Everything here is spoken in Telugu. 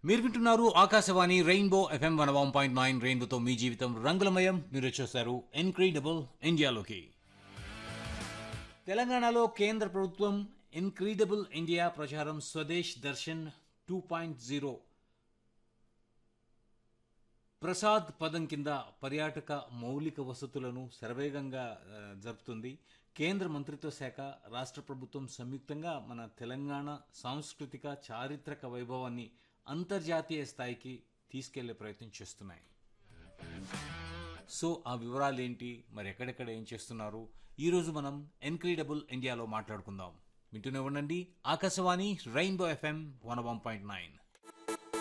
మీరు వింటున్నారు Akashvani rainbow FM one one point nine రెయిన్బోతో మీ జీవితం రంగులమయం మీరు వచ్చేసారు ఇన్క్రీడబుల్ ఇండియాలోకి తెలంగాణలో కేంద్ర ప్రభుత్వం ఇన్క్రీడబుల్ ఇండియా ప్రచారం Swadesh Darshan two point zero Prasad పదం కింద పర్యాటక మౌలిక వసతులను శరవేగంగా ఆ, జరుపుతుంది కేంద్ర మంత్రిత్వ శాఖ రాష్ట్ర ప్రభుత్వం సంయుక్తంగా మన తెలంగాణ సాంస్కృతిక చారిత్రక వైభవాన్ని అంతర్జాతీయ స్థాయికి తీసుకెళ్లే ప్రయత్నం చేస్తున్నాయి సో ఆ వివరాలు ఏంటి మరి ఎక్కడెక్కడ ఏం చేస్తున్నారు ఈరోజు మనం ఎన్క్రీడబుల్ ఇండియాలో మాట్లాడుకుందాం వింటూనే ఉండండి Akashvani rainbow FM one one point nine